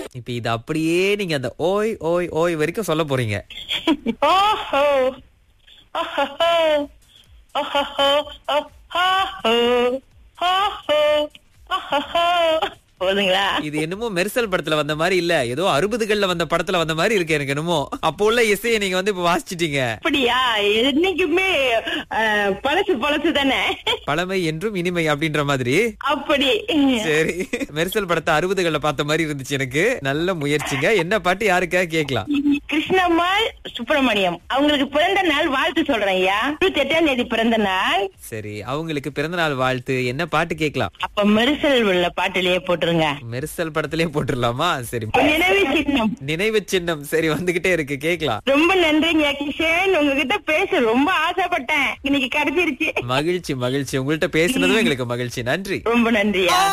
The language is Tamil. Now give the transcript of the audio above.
இப்ப இது அப்படியே நீங்க அந்த ஓய் ஓய் ஓய் வரைக்கும் சொல்ல போறீங்க ஓஹோ ஓஹோ ஓஹோ ஓஹோ ஓஹோ ஓஹோ போதுங்களா இது என்னமோ மெர்சல் படத்துல வந்த மாதிரி இல்ல ஏதோ அறுபதுகள்ல வந்த படத்துல வந்த மாதிரி இருக்கு எனக்கு என்னமோ அப்போ உள்ள இசையை நீங்க வந்து இப்ப வாசிச்சிட்டீங்க அப்படியா என்னைக்குமே அஹ், பழசு பழசு தானே பழமை என்றும் இனிமை அப்படின்ற மாதிரி அப்படி சரி மெர்சல் படத்தை அறுபதுகள்ல பார்த்த மாதிரி இருந்துச்சு எனக்கு நல்ல முயற்சிங்க என்ன பாட்டு யாருக்கா கேட்கலாம் கிருஷ்ணம்மாள் சுப்பிரமணியம் அவங்களுக்கு பிறந்த நாள் வாழ்த்து சொல்றேன் ஐயா இருபத்தி எட்டாம் தேதி பிறந்த நாள் சரி அவங்களுக்கு பிறந்த நாள் வாழ்த்து என்ன பாட்டு கேட்கலாம் அப்ப மெரிசல் உள்ள பாட்டிலேயே போட்டுருங்க மெர்சல் படத்திலே போட்டுடலாமா சரி நினைவு சின்னம் நினைவு சின்னம் சரி வந்துகிட்டே இருக்கு கேட்கலாம் ரொம்ப நன்றிங்க கிஷன் உங்ககிட்ட பேச ரொம்ப ஆசைப்பட்டேன் இன்னைக்கு கிடைச்சிருச்சு மகிழ்ச்சி மகிழ்ச்சி உங்கள்ட்ட பேசுனதும் எங்களுக்கு மகிழ்ச்சி நன்றி ரொம்ப நன்றியா